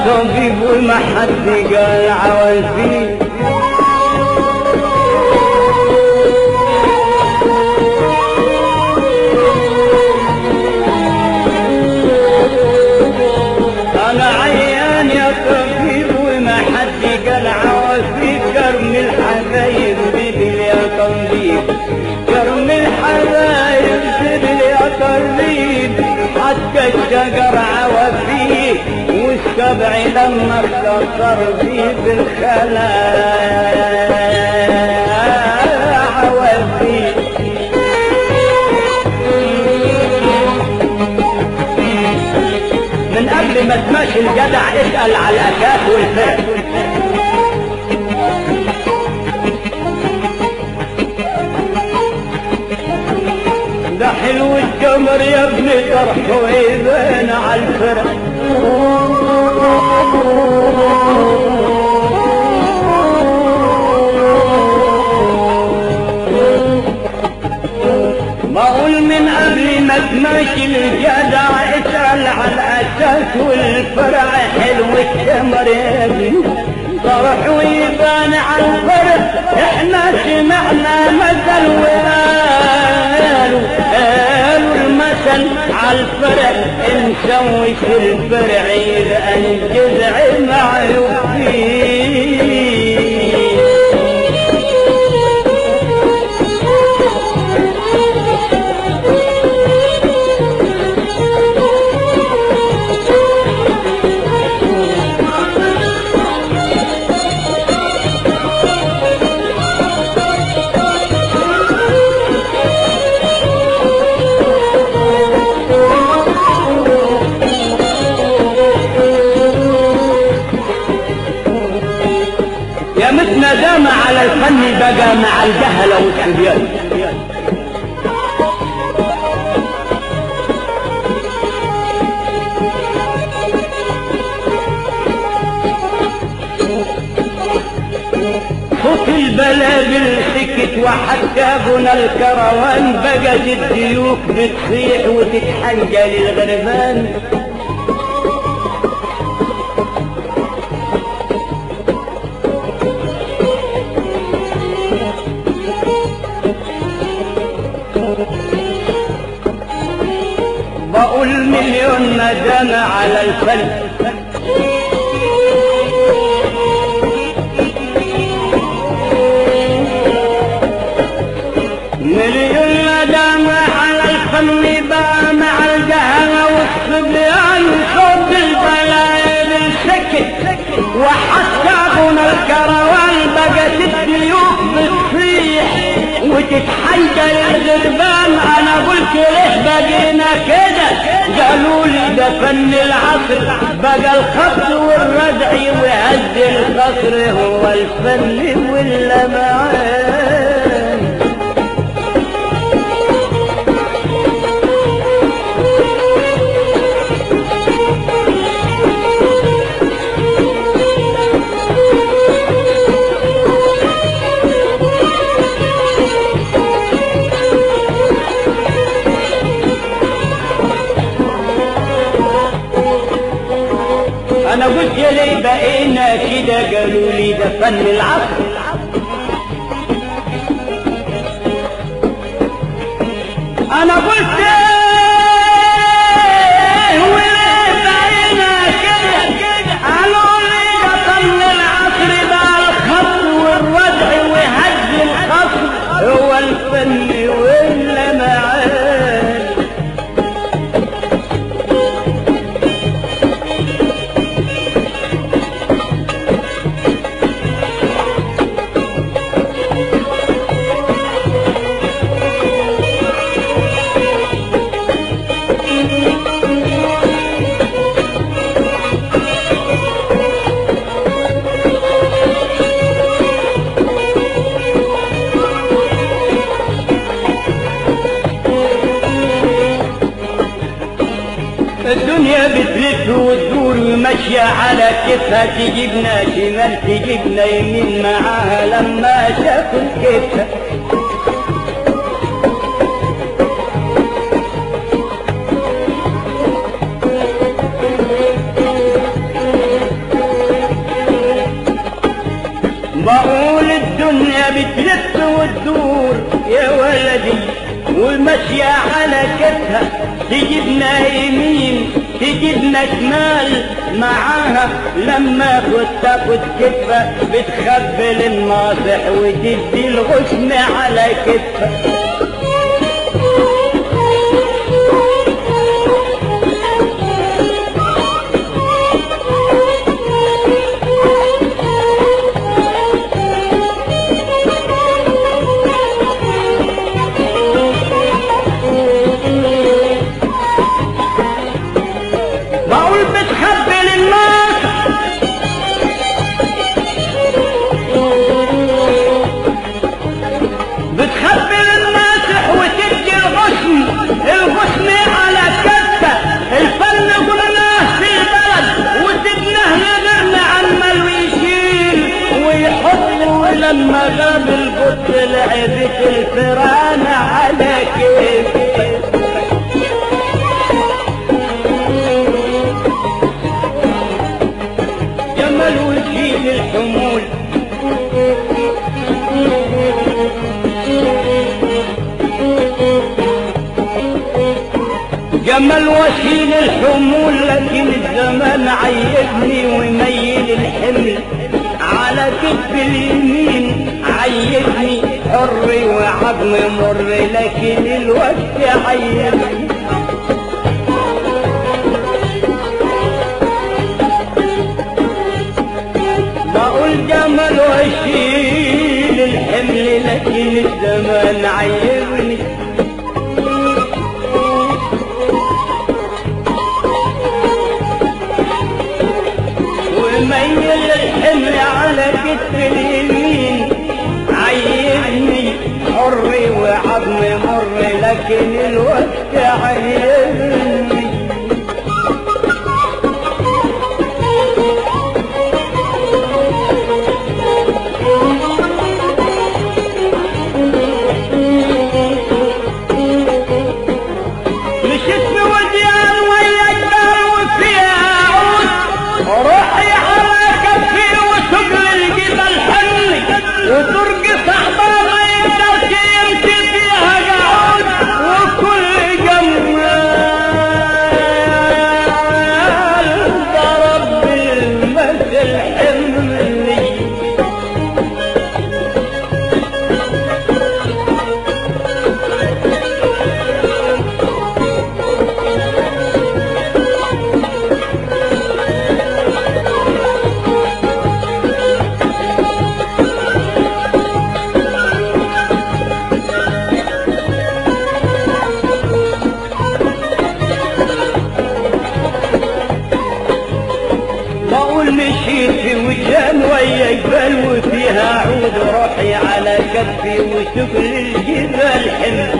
طبيب وما حد قال عوال فيه انا عيان يا طبيب وما حد قال عوافي كرم الحبايب بدل يا طبيب كرم الحبايب بدل يا طبيب حتى الشجر عوافي والسبع لما اختصر فيه بالخلايا عوافي من قبل ما تمشي الجدع اسأل على الأكاف والفرق ده حلو الجمر يا ابن طرح ويبان على الفرق بقول من قبل ما تمشي الجدع اسأل على الأساس والفرع حلو التمر يا ابني طرح ويبان على الفرع احنا سمعنا مثل وقالوا قالوا المثل على الفرع نسوي في الفرع يبقى الجذع معروف فيه يا مت ندامة على الفن بقى مع الجهلة والصبيان صوت البلابل سكت وحتى بنا الكروان بقت الديوك بتصيح وتتحنجل الغربان بقول مليون ندامة على الفن مليون ندامة على الفن بقى مع الجهل والصبيان صوت البلايا بالسكت وحتى هنا الكروان بقت الديوك بتصيح وتتحنجل الغربان انا قلت ليه بقينا كده قالوا لي ده فن العصر بقى الخط والردع وهز القصر هو الفن واللمعان انا قلت ليه بقينا كده قالوا لي ده فن العصر انا قلت إيه وليه بقينا كده قالوا لي ده فن العصر بقى الخط والردع وهز الخصر هو الفن واللمعان الدنيا بتلف وتدور وماشية على كيفها تجيبنا شمال تجيبنا يمين معاها لما شافوا كيفها على كتفها تجيبنا يمين تجيبنا شمال معاها لما كنت تاخد كتفة بتخبل الناصح وتدي الغصن على كتفها بقول بتخبل الناصح بتخبل الناصح وتدي الغصن الغصن على كتة الفن قلناه في البلد وسبناه لغيرنا عمال ويشيل ويحط ولما غاب البط لعبت الفران على كيف جمل وشيل الحمول جمل وشيل الحمول لكن الزمان عيبني وميل الحمل على كتف اليمين عيبني حر وعظم مر لكن الوقت عيبني بقول جمل واشيل الحمل لكن الزمان عيبني وميل الحمل على كتف اليمين عيبني حر وعظم مر لكن الوقت عيبني مشيت بوديان ويا الدار وفيها عود روحي على كفي وسجل الجبل حني وترقص احضان ما يقدرش يمشي فيها قعود وكل جمال ضرب بالمثل حملي بقول مشيت في وجهان ويا جبال وفيها عود روحي على كفي وشكل الجبال حمل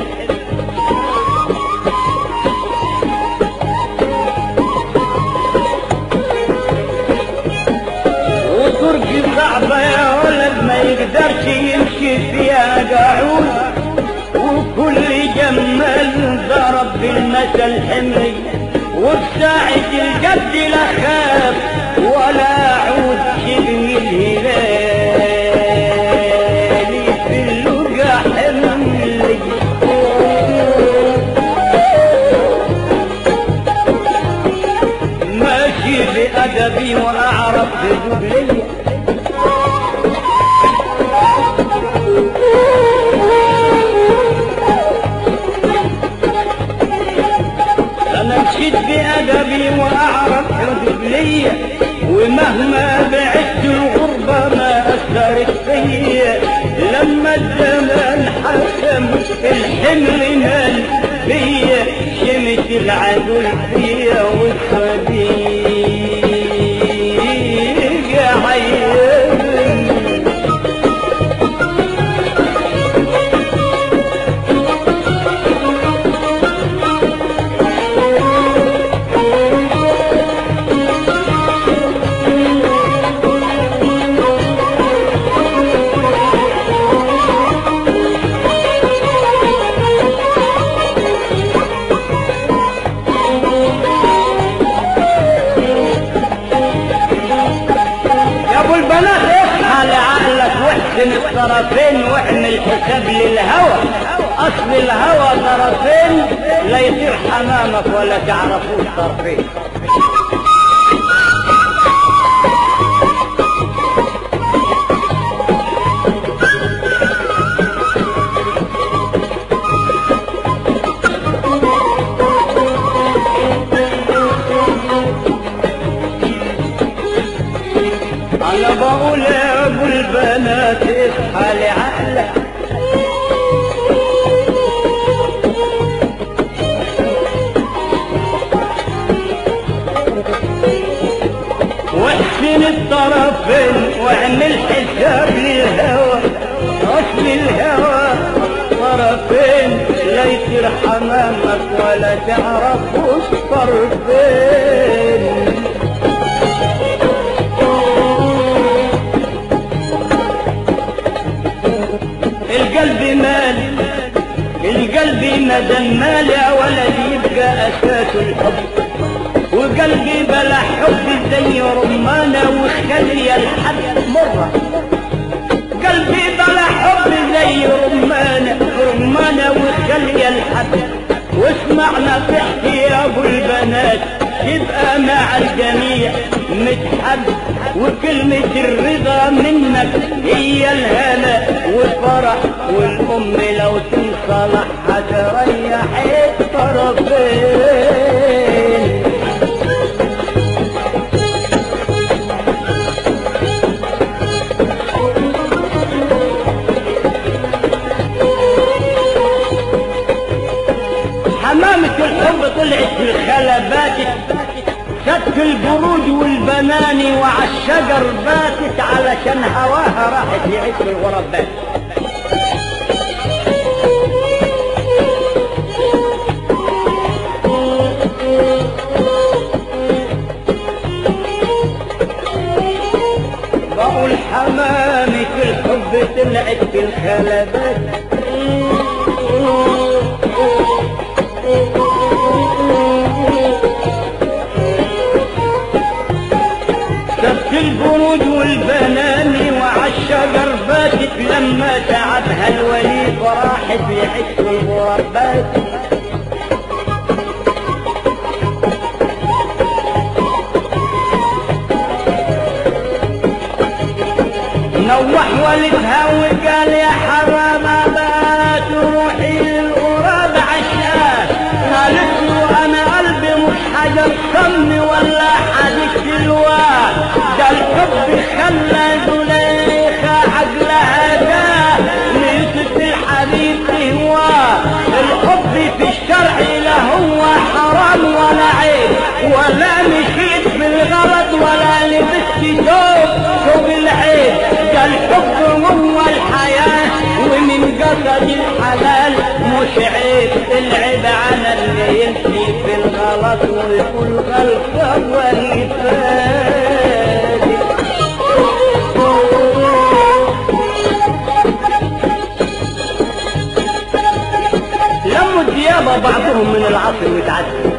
وتركي صعبة يا ولد ما يقدرش يمشي فيها قاعود وكل جمال ضرب بالمثل حملي وبساعة الجد لا خاف ولا عود شبه الهلال في اللقا حملي ماشي بأدبي وأعرف بجبلية أنا مشيت بأدبي وأعرف حدودية ومهما بعدت الغربة ما أثرت فيا لما الزمان حكم الحمل نال فيا شمت العدو فيا والصديق عيني حساب للهوى اصل الهوى طرفين لا يطير حمامك ولا تعرفوش طرفين انا بقول يا ابو البنات اصحى لعقلك واحسن الطرفين واعمل حساب للهوى اصل الهوى طرفين لا يصير حمامك ولا تعرفوش طرفين القلب مال القلب مدام مال يا ولد يبقى اساس الحب وقلبي بلا حب زي رمانة وخلي الحب مرة قلبي بلا حب زي رمانة رمانة وخلي الحب واسمع نصيحتي يا ابو البنات تبقى مع الجميع متحب وكلمة الرضا منك هي الهنا والفرح والأم لو تنصلح هتريح الطرفين حمامة الحب طلعت في الخلبات شت البرود والبناني وعلى الشجر باتت علشان هواها راحت يعيش في الغربات بقول حمامة الحب طلعت في الخلبات سبت البرود والبناني وعالشجر باتت لما تعبها الوليد وراحت يعيش في الغربات نوح والدها وقال يا حرام بات روحي للغراب عشان قالت له انا قلبي مش حجر سم ولا حديث الواد ده الحب خلى زليخة عقلها ده نسيت الحبيب هواه الحب في الشرع لا هو حرام ولا عيب ولا مشيت بالغلط ولا لبست ثوب ثوب العيب ده الحب هو الحياة ومن قصد الحلال مش عيب العيب على اللي يمشي في الغلط ويقول غلطة والفادي لموا الديابة بعضهم من العصر وتعدوا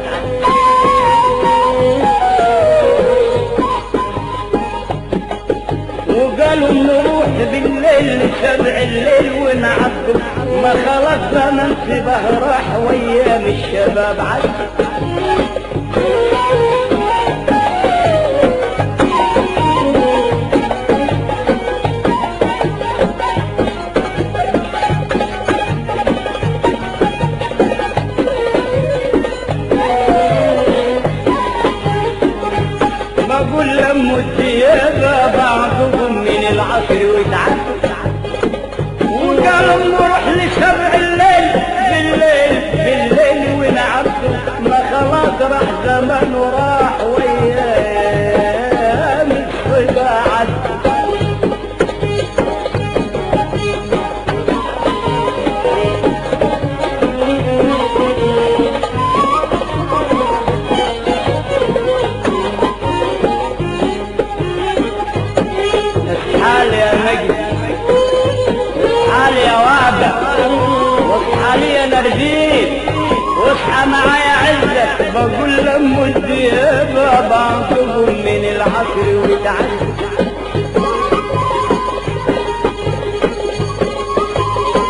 وقالوا نروح بالليل لسبع الليل ونعبد ما خلص زمن سبه راح وايام الشباب عد بقول لموا الديابة بعضهم من العصر وتعدوا وقالوا نروح لسبع الليل بالليل بالليل ونعبدوا ما خلاص راح زمن وراح ويام الصبا عدوا اصحال يا مجد اصحال يا وعدة واصحى لي يا نرجيس واصحى معايا عزة بقول لم الديابة بعضهم من العصر وتعدي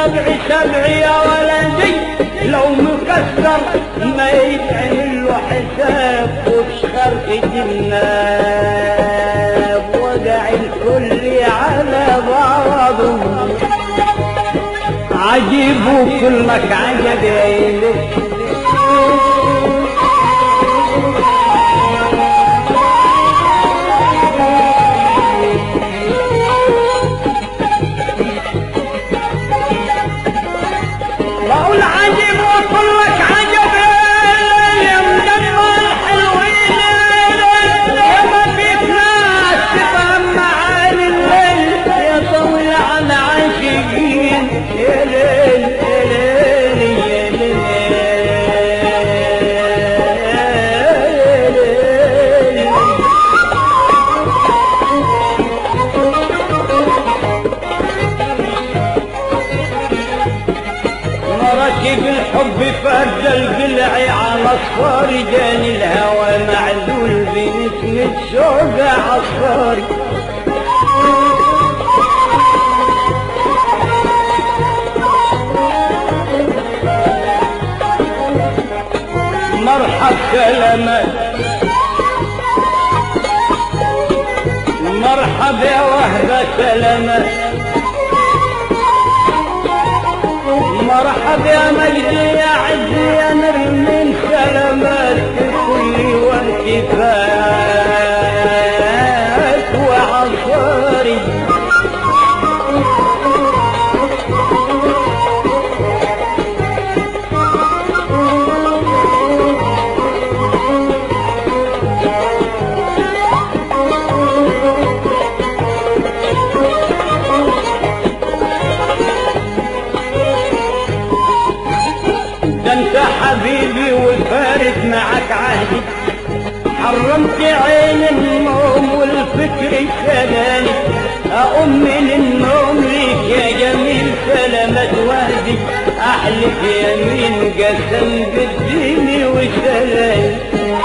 السبع سبع يا ولدي لو مكسر ما يتعمل له حساب وفي خرقة الناب وقع الكل على بعضه عجيب وكلك عجب يا إلهي بقول عجب وكلك عجب يا مدمر الحلوين يا ما فيك ناس تفهم معاني الليل يا طويل على عاشقين يا ليل يا ليل يا ليل يا ليل مركب الحب فرد القلع على اصفار جاني الهوى معزول بنسمة شوق عصاري مرحب سلامات مرحب يا وهبة سلامات مرحب يا مجدي يا عزي يا نر من سلامات في كل وقت فات وعصاري ده انت حبيبي وفارق معك عهدي حرمت عين النوم والفكر خلاني اقوم من النوم ليك يا جميل سلامة وهدي احلف يمين قسم بالدين وسلام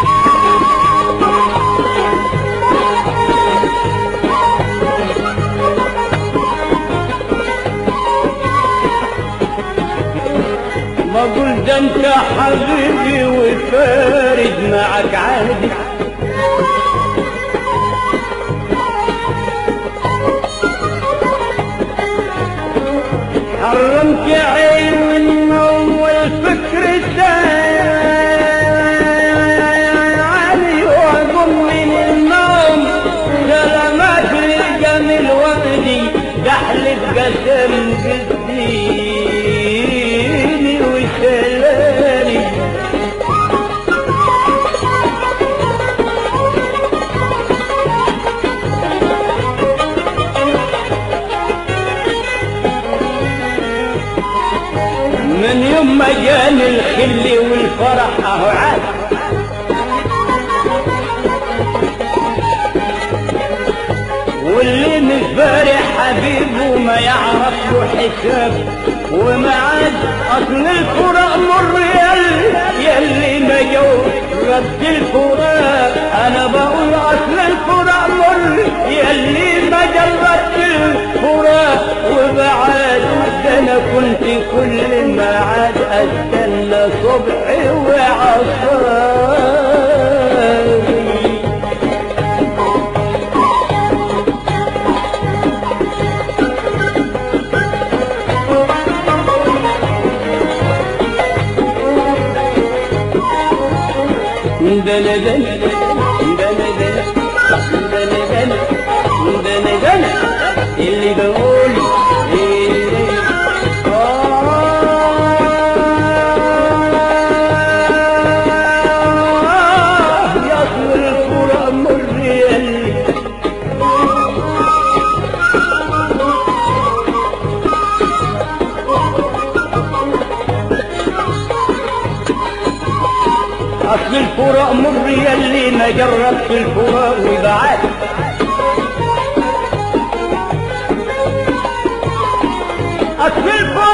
بقول ده انت حبيبي وفارد معك عهدي حرمت عين النوم والفكر سايعني واقوم من النوم سلامات لجميل وردي تحلف قسم بالدين وسلامي من يوم ما جاني الخل والفرح اهو عاد واللي مفارح حبيبه ما يعرف له حساب وما عاد اصل الفراق مر يل يلي ما جو رد الفراق انا بقول اصل الفراق مر يلي ما جربت الفراق وبعد ده انا كنت كل ما عاد استنى صبحي وعصاري دنا دنا دنا دنا دنا دنا دنا دنا اللي بقول إيه آه يا طول القرى مر يلي اصل الفراق مر يلي ما جربت الفراق وبعد اصل الفراق